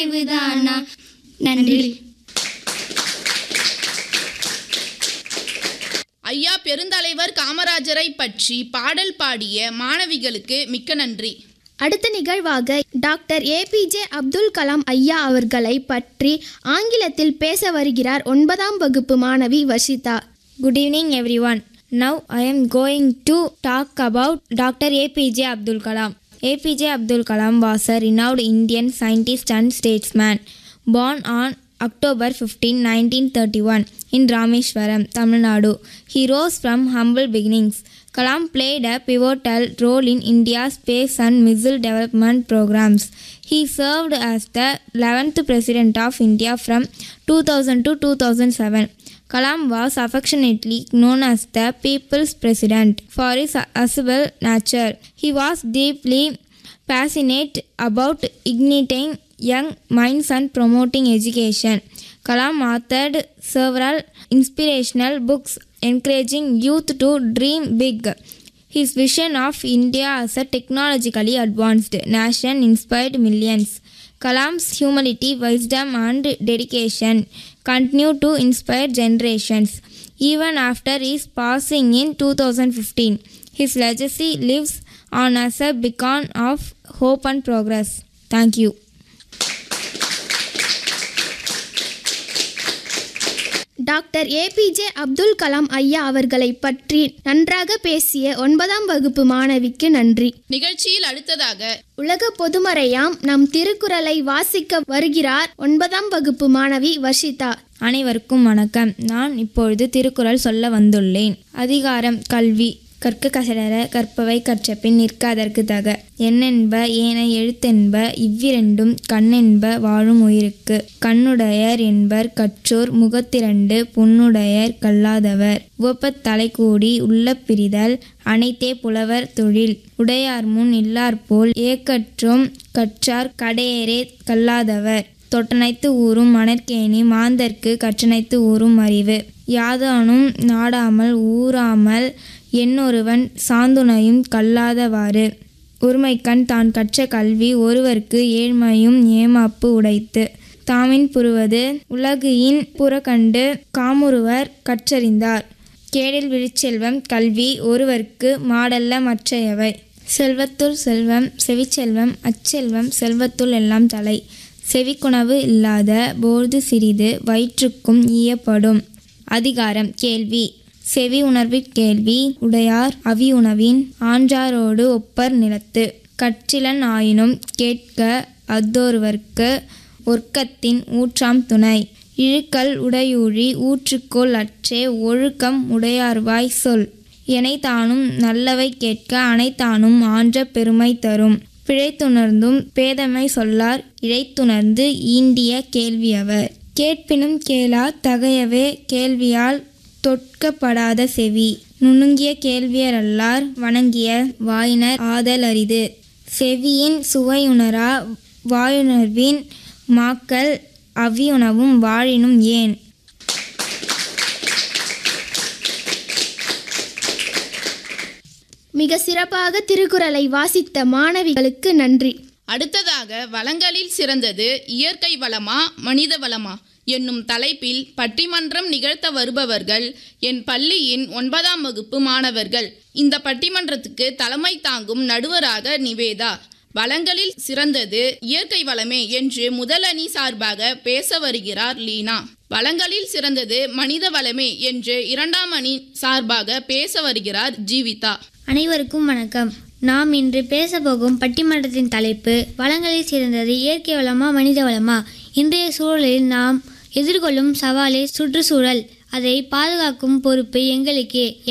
நிறைவுதானா நன்றி ஐயா பெருந்தலைவர் காமராஜரை பற்றி பாடல் பாடிய மாணவிகளுக்கு மிக்க நன்றி அடுத்த நிகழ்வாக டாக்டர் ஏபிஜே அப்துல் கலாம் ஐயா அவர்களை பற்றி ஆங்கிலத்தில் பேச வருகிறார் ஒன்பதாம் வகுப்பு மாணவி Varshitha Good evening, everyone. Now I am going to talk about Dr. APJ Abdul Kalam. APJ Abdul Kalam was a renowned Indian scientist and statesman, born on October 15, 1931, in Rameshwaram, Tamil Nadu. He rose from humble beginnings. Kalam played a pivotal role in India's space and missile development programs. He served as the 11th President of India from 2000 to 2007. Kalam was affectionately known as the People's President for his affable nature. He was deeply passionate about igniting young minds and promoting education. Kalam authored several inspirational books encouraging youth to dream big. His vision of India as a technologically advanced nation inspired millions. Kalam's humility, wisdom, and dedication continue to inspire generations. Even after his passing in 2015, his legacy lives on as a beacon of hope and progress. Thank you. Doctor APJ Abdul Kalam ஐயா அவர்களை பற்றி நன்றாக பேசிய ஒன்பதாம் வகுப்பு மாணவிக்கு நன்றி நிகழ்ச்சியில் அடுத்ததாக உலக பொதுமறையாம் நம் திருக்குறளை வாசிக்க வருகிறார் ஒன்பதாம் வகுப்பு மாணவி வர்ஷிதா அனைவருக்கும் வணக்கம் நான் இப்பொழுது திருக்குறள் சொல்ல வந்துள்ளேன் அதிகாரம் கல்வி கற்க கசடர கற்பவை கற்றபின் நிற்க அதற்கு தக எண்ணென்ப ஏன எழுத்தென்ப இவ்விரண்டும் கண்ணென்ப வாழும் உயிருக்கு கண்ணுடையர் என்பர் கற்றோர் முகத்திரண்டு புண்ணுடையர் கல்லாதவர் உவப்பத் தலைக்கூடி உள்ள பிரிதல் அனைத்தே புலவர் தொழில் உடையார் முன் இல்லார்போல் ஏக்கற்றும் கற்றார் கடையரே கல்லாதவர் தொட்டனைத்து ஊறும் மணற்கேணி மாந்தர்க்கு கற்றனைத்து ஊறும் அறிவு யாதானும் நாடாமல் ஊறாமல் எண்ணொருவன் சாந்துணையும் கல்லாதவாறு ஒருமைக்கண் தான் கற்ற கல்வி ஒருவர்க்கு ஏழ்மையும் ஏமாப்பு உடைத்து தாமின் புறுவது உலகியின் புறக்கண்டு காமுறுவர் கற்றறிந்தார் கேடில் விழிச்செல்வம் கல்வி ஒருவர்க்கு மாடல்ல மற்றையவை செல்வத்துள் செல்வம் செவிச்செல்வம் அச்செல்வம் செல்வத்துள் எல்லாம் தலை செவிக்குணவு இல்லாத போது சிறிது வயிற்றுக்கும் ஈயப்படும் அதிகாரம் கேள்வி செவி உணர்விற் கேள்வி உடையார் அவி உணவின் ஆன்றாரோடு ஒப்பர் நிலத்து கற்றிலன் ஆயினும் கேட்க அத்தொருவர்க்கு ஒர்க்கத்தின் ஊற்றாம் துணை இழுக்கல் உடையூழி ஊற்றுக்கோள் அற்றே ஒழுக்கம் உடையார்வாய் சொல் எனைத்தானும் நல்லவை கேட்க அனைத்தானும் ஆன்ற பெருமை தரும் பிழைத்துணர்ந்தும் பேதமை சொல்லார் இழைத்துணர்ந்து ஈண்டிய கேள்வியவர் கேட்பினும் கேளா தகையவே கேள்வியால் தொட்கப்படாத செவி நுணுங்கிய கேள்வியரல்லார் வணங்கிய வாயினர் ஆதல் அரிது செவியின் சுவையுணரா வாயுணர்வின் மாக்கள் அவியுணவும் வாழினும் ஏன் மிக சிறப்பாக திருக்குறளை வாசித்த மாணவிகளுக்கு நன்றி அடுத்ததாக வளங்களில் சிறந்தது இயற்கை வளமா மனித வளமா என்னும் தலைப்பில் பட்டிமன்றம் நிகழ்த்த வருபவர்கள் என் பள்ளியின் ஒன்பதாம் வகுப்பு மாணவர்கள் இந்த பட்டிமன்றத்துக்கு தலைமை தாங்கும் நடுவராக நிவேதா வளங்களில் சிறந்தது இயற்கை வளமே என்று முதல் அணி சார்பாக பேச வருகிறார் லீனா வளங்களில் சிறந்தது மனித வளமே என்று இரண்டாம் அணி சார்பாக பேச வருகிறார் ஜீவிதா அனைவருக்கும் வணக்கம் நாம் இன்று பேசப்போகும் பட்டிமன்றத்தின் தலைப்பு வளங்களில் சிறந்தது இயற்கை வளமா மனித வளமா இன்றைய சூழலில் நாம் எதிர்கொள்ளும் சவாலே சுற்றுச்சூழல் அதை பாதுகாக்கும் பொறுப்பு எங்களுக்கே